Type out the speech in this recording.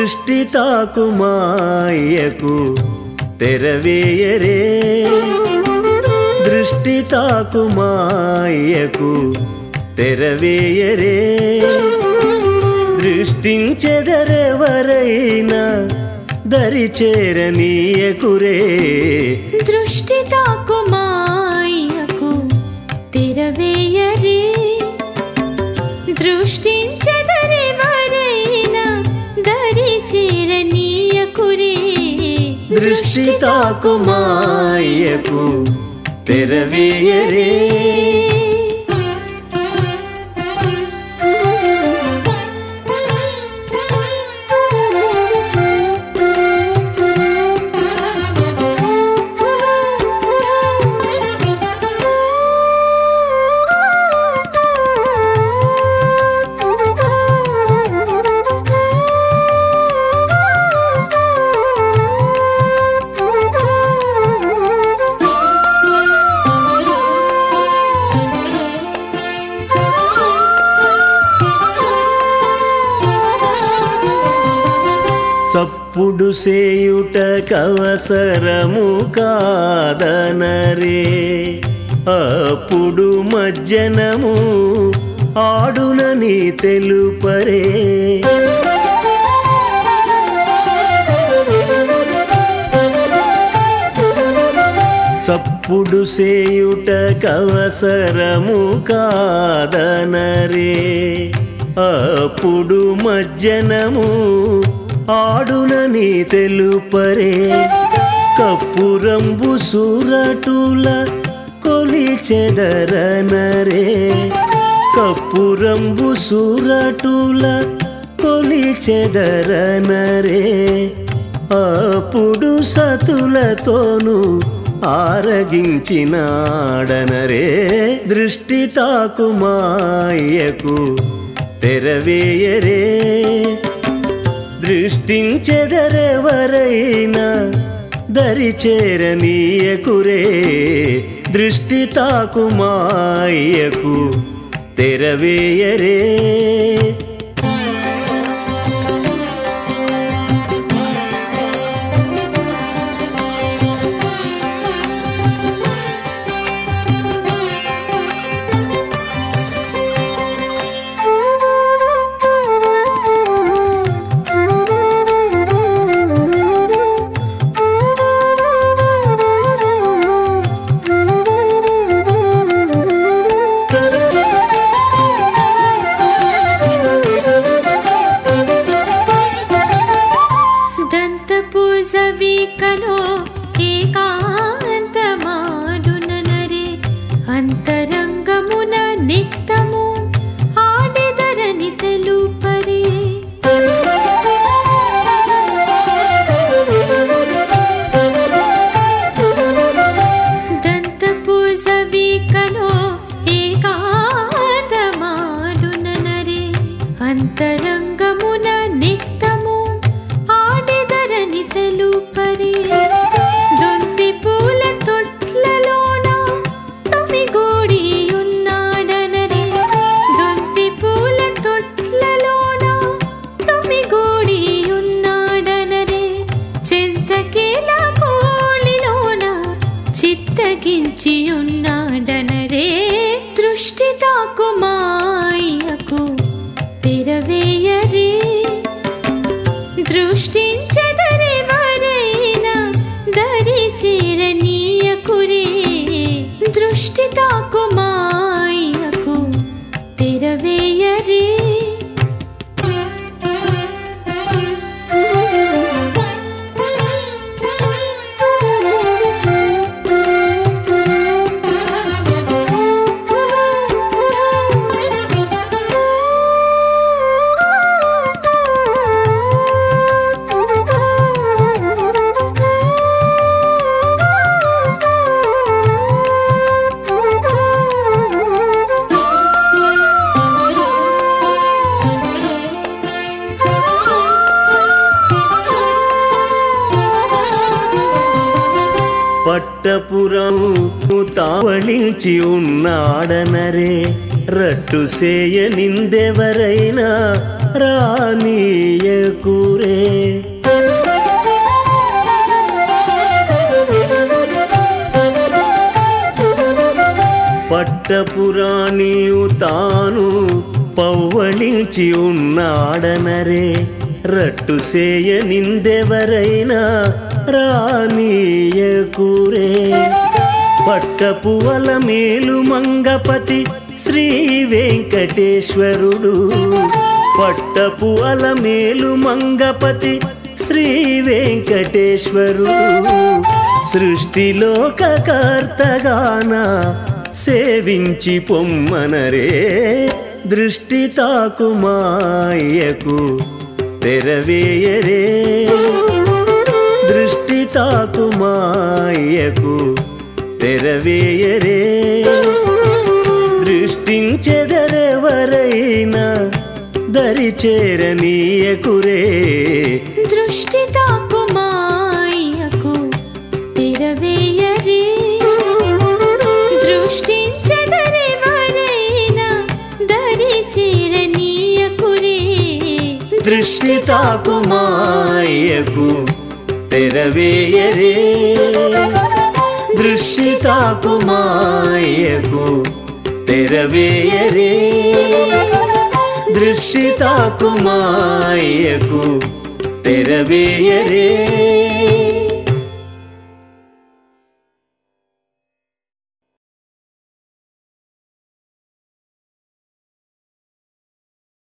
దృష్టి తాకుమాయకు తెరవేయరే దృష్టి తాకుమాయకు తెరవేయరే దృష్టించెదరెవరైనా దరి చేరనీయకురే దృష్టి తాకుమాయకు తెరవేయరే దృష్టించెదరెవరైనా దరి చేరనీయకురే దృష్టి తాకుమాయకు తెరవేయరే చప్పుడు సేయుట కవసరము కాదనరే అప్పుడు మజ్జనము ఆడునని తెలుపరే చప్పుడు సేయుట కవసరము కాదనరే అప్పుడు మజ్జనము ఆడునని తెలుపరే కప్పురంబు సూరటుల కొలిచెదరనరే కప్పురంబు సూరటుల కొలిచెదరనరే అప్పుడు సతులతోను ఆరగించినాడనరే దృష్టి తాకుమాయకు తెరవేయరే దృష్టించెదరెవరైనా దరి చేరనీయకురే దృష్టి తాకుమాయకు తెరవేయరే దంతపూజవికలో ఏకాంతమాడుననరే అంతరంగమున నిత్తము ఆడెదరని తెలుపరే దంతపూజవికలో ఏకాంతమాడుననరే అంతరంగమున నిత్తము ఆడెదరని తెలుపరే దొంతి పూల తొట్లలోన తమిగూడి ఉన్నాడనరే దొంతి పూల తొట్లలోన తమిగూడి ఉన్నాడనరే చింతకేల కోళిలోన చిత్తగించి ఉన్నాడనరే దృష్టి తాకుమాయకు తెరవేయరే దృష్టించదరెవరైనా దరి చేరనీయకురే దృష్టి తాకుమాయకు తెరవేయరే పట్టపురం తావళించి ఉన్నాడనరే రట్టు సేయ నిందెవరైనా రానీయకురే పట్టపురాణియు తాను పవ్వళించి ఉన్నాడనరే రట్టు సేయ నిందెవరైనా రానీయకురే పట్టపు వల మేలు మంగపతి శ్రీ వెంకటేశ్వరుడు పట్టపు అల మేలు మంగపతి శ్రీ వెంకటేశ్వరుడు సృష్టిలోకకర్తగాన సేవించి పొమ్మనరే దృష్టి తాకుమాయకు తెరవేయరే దృష్టి తాకుమాయకు తెరవేయరే దృష్టించెదరెవరైనా దరి చేరనీయకురే దృష్టి తాకుమాయకు తెరవేయరే దృష్టించదరెవరైనా దరి చేరనీయకురే దృష్టి తాకుమాయకు తెరవేయరే దృష్టి తాకుమాయకు తెరవేయరే దృష్టి తాకుమాయకు తెరవేయరే